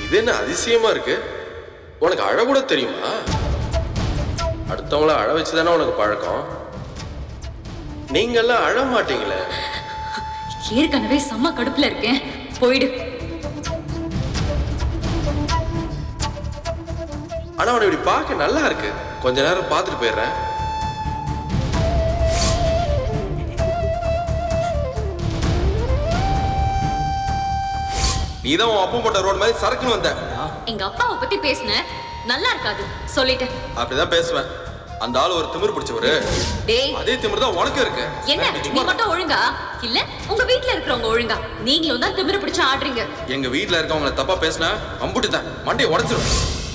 இது என்ன அதிசயமா இருக்கு உனக்கு அழ கூட தெரியுமா அடுத்தவங்கள அழ வச்சு தானே உனக்கு பழக்கம் நீங்கெல்லாம் அழ மாட்டீங்களே ஏற்கனவே செம்ம கடுப்புல இருக்கேன் போயிடு ஆனா அவனை இப்படி பார்க்க நல்லா இருக்கு கொஞ்ச நேரம் பார்த்துட்டு போயிடுறேன் நீ தான் உன் அப்பா போட்ட ரோடு மாதிரி சரக்குன்னு வந்த எங்க அப்பாவை பத்தி பேசுன நல்லா இருக்காது சொல்லிட்டேன் அப்படிதான் பேசுவேன் அந்த ஆள் ஒரு திமிரு பிடிச்சவரு டேய் அதே திமிரு தான் உனக்கும் இருக்கு என்ன நீ நீ சும்மா மட்டும் ஒழுங்கா இல்ல உங்க வீட்ல இருக்கிறவங்க ஒழுங்கா நீங்களும் தான் திமிரு பிடிச்சு ஆடுறீங்க எங்க வீட்ல இருக்கவங்கள தப்பா பேசினா அம்புட்டு தான் மண்டையை உடைச்சிரும்